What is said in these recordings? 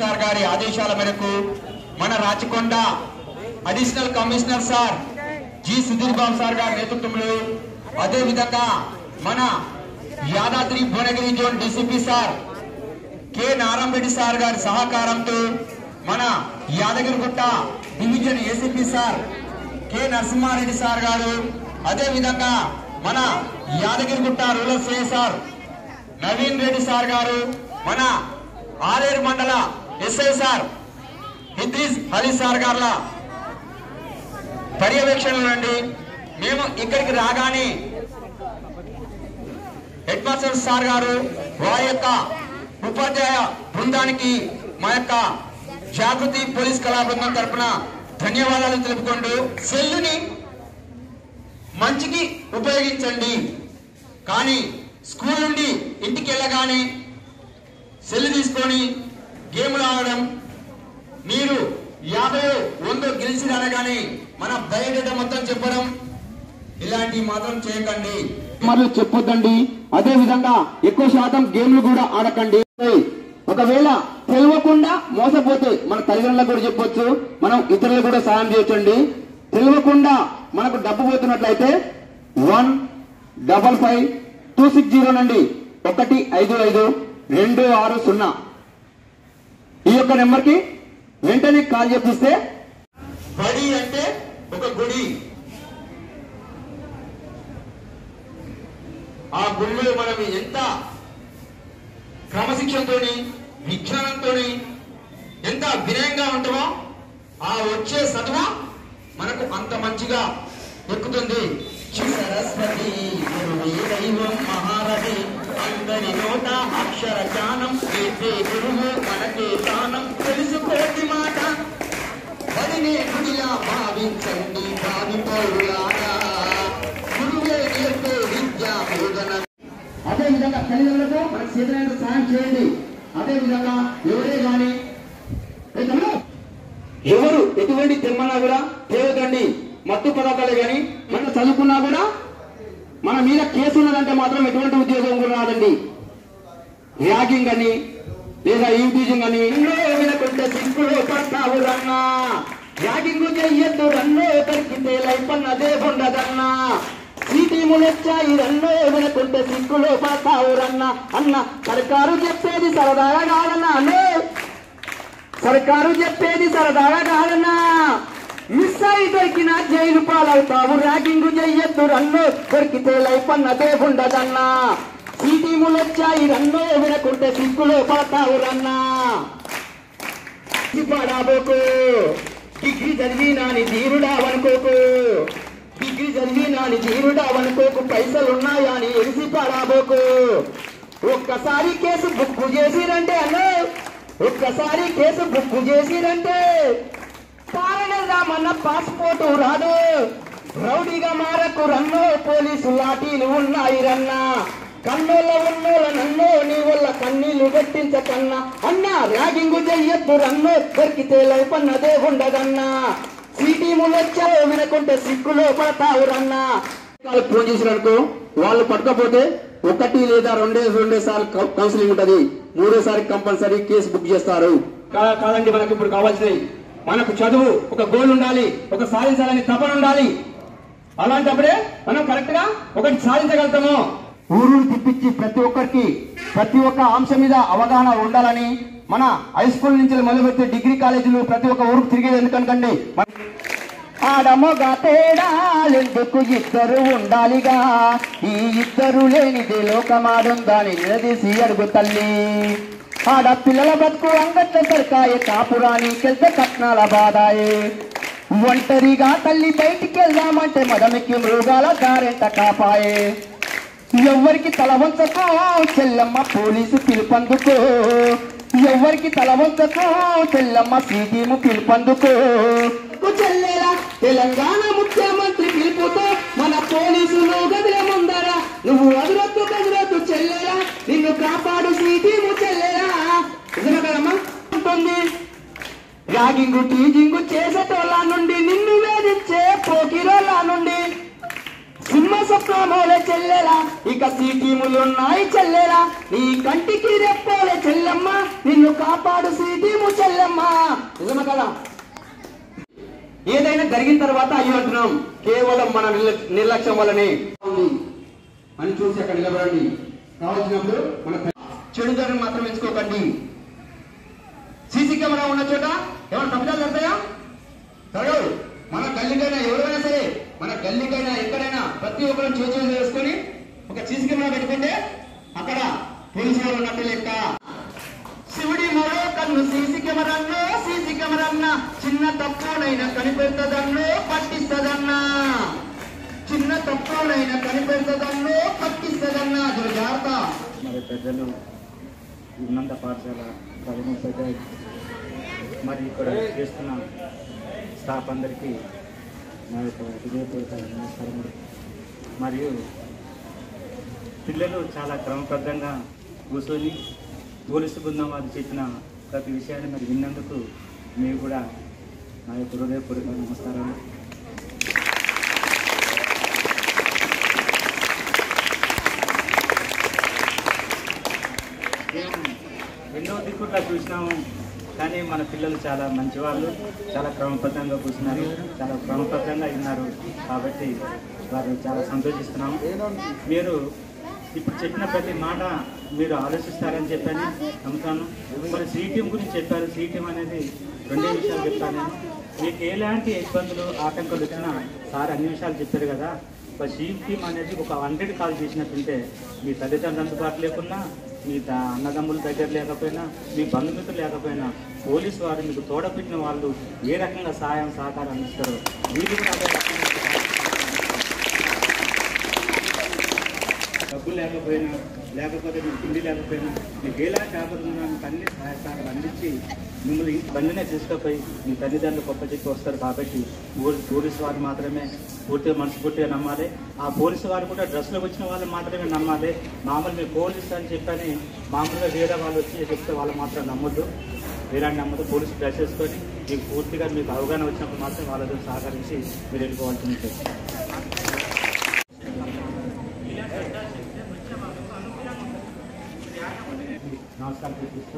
Sir గారి ఆదేశాల మేరకు మన Rachakonda additional commissioner sir G Sudheer Babu sir గారి నేతృత్వంలో అదే విధంగా మన Yadadri Bhuvanagiri zone DCP sir K Narayanareddy sir గారి సహకారంతో మన Yadagirigutta division ACP sir K Narasimhareddy sir గారు అదే విధంగా మన Yadagirigutta rural CI sir Naveen Reddy sir గారు మన ఆలేరు మండల SI sir Idris Ali sir గార్ల పర్యవేక్షణ నుండి మేము ఇక్కడికి రాగానే హెడ్ మాస్టర్ సార్ గారు వారి యొక్క ఉపాధ్యాయ బృందానికి మా యొక్క జాగృతి పోలీస్ కళా బృందం తరపున ధన్యవాదాలు తెలుపుకుంటూ సెల్లుని మంచికి ఉపయోగించండి కానీ స్కూల్ నుండి ఇంటికి వెళ్ళగానే సెల్ తీసుకొని గేమ్లు ఆడడం మీరు యాభై వంద గెలిచి అనగానే మన బయోడేటా మొత్తం చెప్పడం ఇలాంటివి మాత్రం చేయకండి మరియు చెప్పొద్దండి అదే విధంగా ఎక్కువ శాతం గేమ్లు కూడా ఆడకండి ఒకవేళ తెలియకుండా మోసపోతే మన తల్లిదండ్రులకు కూడా చెప్పొచ్చు మనం ఇతరులకు కూడా సాయం చేయొచ్చండి తెలియకుండా మనకు డబ్బు పోతున్నట్లయితే one double five two six zero నుండి ఒకటి ఐదు ఐదు రెండు ఆరు సున్నా ఈ యొక్క నెంబర్కి వెంటనే కాల్ చేపిస్తే బడి అంటే ఒక గుడి ఆ గుడిలో మనం ఎంత క్రమశిక్షణతోని విజ్ఞానంతోని ఎంత వినయంగా ఉంటామో ఆ వచ్చే చదువు మనకు అంత మంచిగా ఎక్కుతుంది సరస్వతి గురువే దైవం మహారథి అందరి నోట అక్షర జ్ఞానం చేసే గురువు మనకే దానం తెలుసుకోటి మాట బడినే గుడిలా భావించండి భావి పౌరులారా గురువే నేర్పే విద్యా బోధన అదే విధంగా తల్లిదండ్రులకు మనకు చేతనైనంత సాయం చేయండి అదే విధంగా ఎవరే గాని ఏ తమ్ముడు, ఎవరు ఎటువంటి తెమ్మన్నా కూడా తేవద్దండి మత్తు పదార్థాలే గాని మనం చదువుకున్నా కూడా మన మీద కేసు ఉన్నదంటే మాత్రం ఎటువంటి ఉద్యోగం కూడా రాదండి ర్యాగింగ్ అని లేదా యూటీజింగ్ అని ఎన్నో వినకుంటే సింకులో పడతావు రన్నా ర్యాగింగ్ చెయ్యొద్దు రన్నో దొరికితే లైఫ్ అన్నదే ఉండదన్నా సీటీములు వచ్చాయి రన్నో వినకుంటే సింకులో పడతావు రన్నా అన్న సర్కారు చెప్పేది సరదాగా కాదన్నా అన్నే సర్కారు చెప్పేది సరదాగా కాదన్నా మిస్ అయి దొరికిన జైలు పాలవుతావు ర్యాగింగ్ చెయ్యొద్దు రన్నో దొరికితే లైఫ్ అన్నదే ఉండదన్నా సీటీములు వచ్చాయి రన్నో వినకుంటే సిక్కులో పడతావు రన్నా పడాబోకు డిగ్రీ చదివి నాని ధీరుడావనుకోకు డిగ్రీ చదివి నాని ధీరుడావనుకోకు పైసలున్నాయా అని ఎరిసి పడాబోకు ఒక్కసారి కేసు బుక్ చేసిరంటే అన్నో ఒక్కసారి కేసు బుక్ చేసిరంటే పారణ పాస్పోర్టు రాదు రౌడీగా మారకు రన్నో పోలీసు లాఠీలు ఉన్నాయి రన్నా కన్నోళ్ళ ఉన్నోళ్ళ నన్నో నీ వల్ల కన్నీళ్లు పెట్టించకన్నా అన్నా ర్యాగింగు చెయ్యొద్దు రన్నో దొరికితే లైఫ్ అన్నదే ఉండదన్నా సీటీములు వచ్చావు వినకుంటే సిక్కులో పడతావు రన్నా వాళ్ళకి ఫోన్ చేసిననుకో వాళ్ళు పట్టకపోతే ఒకటి లేదా రెండే రెండే సార్లు కౌ- కౌన్సిలింగ్ ఉంటది మూడోసారి కంపల్సరీ కేసు బుక్ చేస్తారు కా- కాదండి మనకి ఇప్పుడు కావాల్సినవి మనకు చదువు ఒక గోల్ ఉండాలి ఒక సాధించాలని తపన ఉండాలి అలాంటప్పుడే మనం కరెక్ట్ గా ఒకటి సాధించగలుగుతాము ఊరు తిప్పించి ప్రతి ఒక్కరికి ప్రతి ఒక్క అంశం మీద అవగాహన ఉండాలని మన హై స్కూల్ నుంచి మొదలుపెట్టి డిగ్రీ కాలేజీలు ప్రతి ఒక్క ఊరికి తిరిగేది ఎందుకనుకండి ఆడమొగ తేడాలెందుకు ఇద్దరు ఉండాలిగా ఈ ఇద్దరు లేనిది లోకమాడుందని నిలదీసి అడుగు తల్లి ఆడపిల్లల బతుకు అంగట్ల సరికాయ కాపురానికెళ్తే కట్నాల బాధాయే ఒంటరిగా తల్లి బయటికి వెళ్దామంటే మదమికి మృగాల దారెంట కాపాయే ఎవ్వరికి తల వంచకో చెల్లమ్మ పోలీసు పిలుపందుకో ఎవ్వరికి తల వంచకో చెల్లమ్మ సీటీము పిలుపందుకో చెల్లేలా తెలంగాణ ముఖ్యమంత్రి పిలుపుతో మన పోలీసులు గదిల ముందర నువ్వు అదురొద్దు గదిరొద్దు చెల్లేలా నిన్ను కాపాడు సీటీము చెల్లేలా నిజమే కదమ్మా ఉంటుంది ర్యాగింగు టీజింగు చేసేటోళ్ళ నుండి నిన్ను వేధించే పోకిరోళ్ళ నుండి సింహ స్వప్నమోలే చెల్లెలా ఇక సీటీములున్నాయి చెల్లెలా నీ కంటికి రెప్పోలే చెల్లెమ్మ నిన్ను కాపాడు సీటీము చెల్లెలా. కదా ఏదైనా జరిగిన తర్వాత అయ్యో అంటున్నాం కేవలం మన నిర్ల- నిర్లక్ష్యం వల్లనే ఉంది అని చూసి అక్కడ నిలబడండి కావాల్సినప్పుడు మన చెడు దారిని మాత్రం ఎంచుకోకండి సీసీ కెమెరా ఉన్న చోట ఏమైనా తప్పిదాలు జరుగుతాయా జరగవు మన గల్లీకైనా ఎవరైనా సరే మన గల్లీకైనా ఎక్కడైనా ప్రతి ఒక్కరు చేతులు వేసుకొని ఒక సీసీ కెమెరా పెట్టుకుంటే అక్కడ పోలీసు వాళ్ళు ఉన్నట్టు లెక్క శివుడి మరో కన్ను సీసీ కెమెరాల్లో సీసీ కెమెరాన్న చిన్న తప్పునైనా కనిపెడతదన్నో పట్టిస్తదన్నా చిన్న తప్పునైనా కనిపెడతదన్నో పట్టిస్తదన్నా జర జాగ్రత్త మరి పెద్దలు ఉన్నంత పాఠశాల ప్రథమోపాధ్యాయులు మరి ఇక్కడ చేస్తున్న స్టాఫ్ అందరికీ నా యొక్క హృదయపూర్వక నమస్కారములు మరియు పిల్లలు చాలా క్రమబద్ధంగా కూర్చొని పోలీసు బృందం వారు చెప్పిన ప్రతి విషయాన్ని మరి విన్నందుకు మీరు కూడా నా యొక్క హృదయపూర్వక నమస్కారాలు మేము ఎన్నో దిక్కుట్లా చూసినాము కానీ మన పిల్లలు చాలా మంచివాళ్ళు చాలా క్రమబద్ధంగా కూర్చున్నారు చాలా క్రమబద్ధంగా విన్నారు కాబట్టి వారు చాలా సంతోషిస్తున్నాము మీరు ఇప్పుడు చెప్పిన ప్రతి మాట మీరు ఆలోచిస్తారని చెప్పని నమ్ముతాను మరి సీటీఎం గురించి చెప్పారు సీటీఎం అనేది రెండే విషయాలు చెప్తాను నేను మీకు ఎలాంటి ఇబ్బందులు ఆటంకాలు వచ్చినా సార్ అన్ని విషయాలు చెప్పారు కదా ఒక షీప్ టీమ్ అనేది ఒక హండ్రెడ్ కాల్ చేసినట్టుంటే మీ తల్లిదండ్రులు అందుబాటు లేకున్నా మీ త- అన్నదమ్ముల దగ్గర లేకపోయినా మీ బంధుమిత్రులు లేకపోయినా పోలీసు వారు మీకు తోడపెట్టిన వాళ్ళు ఏ రకంగా సహాయం సహకారం ఇస్తారో వీళ్ళు కూడా అదే రకంగా డబ్బు లేకపోయినా లేకపోతే మీకు తిండి లేకపోయినా మీకు ఎలాంటి ఆపద ఉన్నా మీకు అన్ని సహాయ సహకారాలు అందించి మిమ్మల్ని బండినే తీసుకుపోయి మీ తల్లిదండ్రులు గొప్ప చెప్పి వస్తారు కాబట్టి పో- పోలీసు వారు మాత్రమే పూర్తిగా మనస్ఫూర్తిగా నమ్మాలి ఆ పోలీసు వారు కూడా డ్రెస్లో వచ్చిన వాళ్ళు మాత్రమే నమ్మాలి మామూలు మీరు పోలీసు అని చెప్పని మామూలుగా వేరే వాళ్ళు వచ్చి చెప్తే వాళ్ళు మాత్రం నమ్మొద్దు వేలాంటి నమ్మదు పోలీసు డ్రెస్ వేసుకొని మీకు పూర్తిగా మీకు అవగాహన వచ్చినప్పుడు మాత్రం వాళ్ళతో సహకరించి మీరు వెళ్ళిపోవాల్సి ఉంటుంది నమస్కారం చూపిస్తూ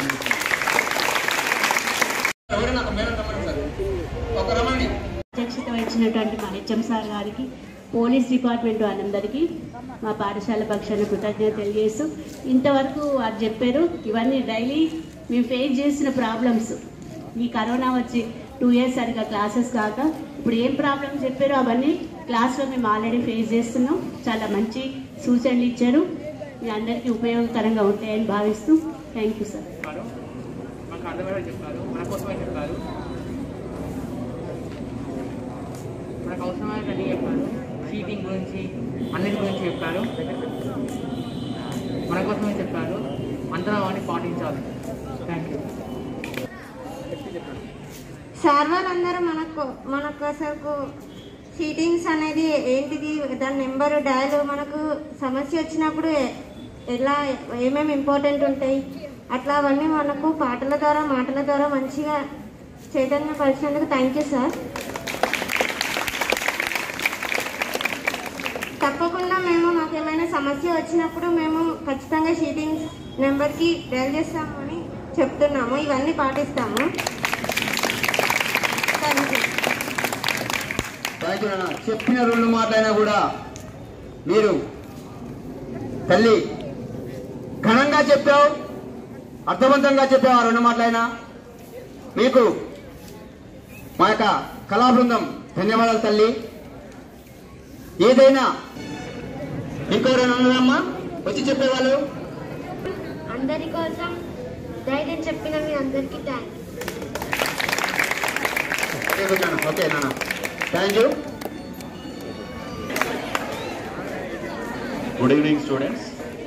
ఎవరైనా ఒక మేడం రమ్మండి సార్ ఒక రమ్మండి అధ్యక్షత వహించినటువంటి మా హెచ్ఎం సార్ గారికి పోలీస్ డిపార్ట్మెంట్ వాళ్ళందరికీ మా పాఠశాల పక్షాన కృతజ్ఞత తెలియజేస్తూ ఇంతవరకు వారు చెప్పారు ఇవన్నీ డైలీ మేము ఫేస్ చేసిన ప్రాబ్లమ్స్ ఈ కరోనా వచ్చి టూ ఇయర్స్ సరిగా క్లాసెస్ కాక ఇప్పుడు ఏం ప్రాబ్లమ్స్ చెప్పారో అవన్నీ క్లాస్లో మేము ఆల్రెడీ ఫేస్ చేస్తున్నాం చాలా మంచి సూచనలు ఇచ్చారు మీ అందరికీ ఉపయోగకరంగా ఉంటాయని భావిస్తూ థ్యాంక్ యూ సార్ చెప్పారు మనకు అర్థమయ్యేలా చెప్పారు మన కోసమే చెప్పారు మనకు అవసరమైనటువంటి చెప్పారు చీటింగ్ గురించి అన్నిటి గురించి చెప్పారు మన కోసమే చెప్పారు అందరం అవన్నీ పాటించాలి థ్యాంక్ యూ సార్ వాళ్ళందరూ మనకు మనకు అసలు చీటింగ్స్ అనేది ఏంటిది దాని నెంబర్ డయల్ మనకు సమస్య వచ్చినప్పుడు ఎ- ఎలా ఏమేమి ఇంపార్టెంట్ ఉంటాయి అట్లా అవన్నీ మనకు పాటల ద్వారా మాటల ద్వారా మంచిగా చైతన్యపరిచినందుకు థ్యాంక్ యూ సార్ తప్పకుండా మేము మాకు ఏమైనా సమస్య వచ్చినప్పుడు మేము ఖచ్చితంగా షీటింగ్ నెంబర్కి డయల్ చేస్తామని చెప్తున్నాము ఇవన్నీ పాటిస్తాము థ్యాంక్ యూ థ్యాంక్ యూ నాన్న చెప్పిన రెండు మాటలైనా కూడా మీరు తల్లి ఘనంగా చెప్పావు అర్థవంతంగా చెప్పావు ఆ రెండు మాటలైనా మీకు మా యొక్క కళా బృందం ధన్యవాదాలు తల్లి ఏదైనా ఇంకెవరైనా ఉన్నారమ్మా వచ్చి చెప్పేవాళ్ళు అందరి కోసం ధైర్యం చెప్పిన మీ అందరికీ thanks Very good, Nana. Okay నాన్న thank you good evening students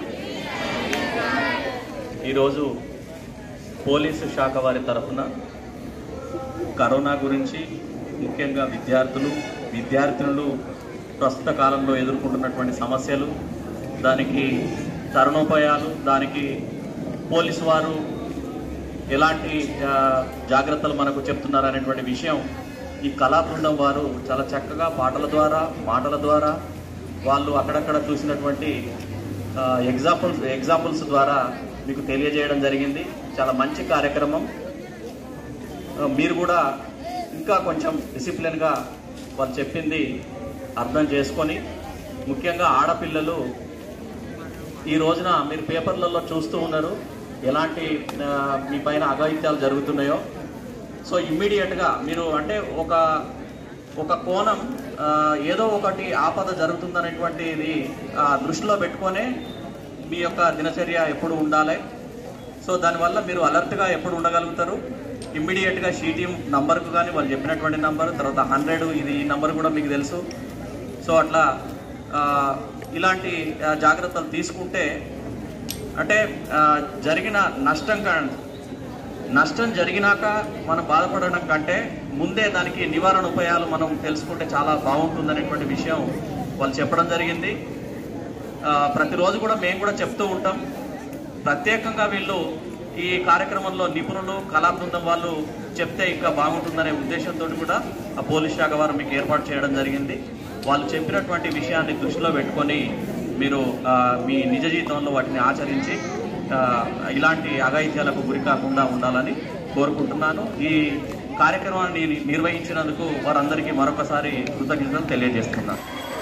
ఈరోజు పోలీసు శాఖ వారి తరఫున కరోనా గురించి ముఖ్యంగా విద్యార్థులు విద్యార్థినులు ప్రస్తుత కాలంలో ఎదుర్కొంటున్నటువంటి సమస్యలు దానికి తరుణోపాయాలు దానికి పోలీసు వారు ఎలాంటి ఆ, జాగ్రత్తలు మనకు చెప్తున్నారు అనేటువంటి విషయం ఈ కళా బృందం వారు చాలా చక్కగా పాటల ద్వారా మాటల ద్వారా వాళ్ళు అక్కడక్కడ చూసినటువంటి ఎగ్జాంపుల్స్ ఎగ్జాంపుల్స్ ద్వారా మీకు తెలియజేయడం జరిగింది చాలా మంచి కార్యక్రమం ఆ, మీరు కూడా ఇంకా కొంచెం డిసిప్లిన్గా వాళ్ళు చెప్పింది అర్థం చేసుకొని ముఖ్యంగా ఆడపిల్లలు ఈ రోజున మీరు పేపర్లలో చూస్తూ ఉన్నారు ఎలాంటి ఆ, మీ పైన అఘాయిత్యాలు జరుగుతున్నాయో సో ఇమ్మీడియట్గా మీరు అంటే ఒక ఒక కోణం ఆ, ఏదో ఒకటి ఆపద జరుగుతుందనేటువంటిది ఆ, దృష్టిలో పెట్టుకొనే మీ యొక్క దినచర్య ఎప్పుడు ఉండాలి సో దానివల్ల మీరు అలర్ట్గా ఎప్పుడు ఉండగలుగుతారు ఇమ్మీడియట్గా షీటీఎం నంబర్కు కానీ వాళ్ళు చెప్పినటువంటి నంబర్ తర్వాత హండ్రెడ్ ఇది ఈ నంబర్ కూడా మీకు తెలుసు సో అట్లా ఆ, ఇలాంటి ఆ, జాగ్రత్తలు తీసుకుంటే అంటే ఆ, జరిగిన నష్టం కా- నష్టం జరిగినాక మనం బాధపడడం కంటే ముందే దానికి నివారణ ఉపాయాలు మనం తెలుసుకుంటే చాలా బాగుంటుందనేటువంటి విషయం వాళ్ళు చెప్పడం జరిగింది ఆ, ప్రతిరోజు కూడా మేము కూడా చెప్తూ ఉంటాం ప్రత్యేకంగా వీళ్ళు ఈ కార్యక్రమంలో నిపుణులు కళా బృందం వాళ్ళు చెప్తే ఇంకా బాగుంటుందనే ఉద్దేశంతో కూడా ఆ పోలీస్ శాఖ వారు మీకు ఏర్పాటు చేయడం జరిగింది వాళ్ళు చెప్పినటువంటి విషయాన్ని దృష్టిలో పెట్టుకొని మీరు ఆ, మీ నిజ జీవితంలో వాటిని ఆచరించి ఆ, ఇలాంటి అఘాయిత్యాలకు గురి కాకుండా ఉండాలని కోరుకుంటున్నాను ఈ కార్యక్రమాన్ని నిర్వహించినందుకు వారందరికీ మరొకసారి కృతజ్ఞతలు తెలియజేస్తున్నాను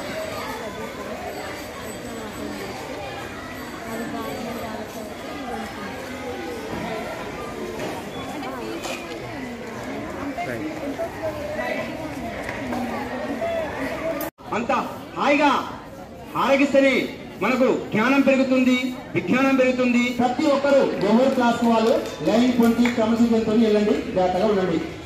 అంత హాయిగా ఆరగిస్తేనే మనకు జ్ఞానం పెరుగుతుంది విజ్ఞానం పెరుగుతుంది ప్రతి ఒక్కరు ఎవరు క్లాస్ వాళ్ళు లైన్ ట్వంటీ క్రమశిక్షణతో వెళ్ళండి జాగ్రత్తగా ఉండండి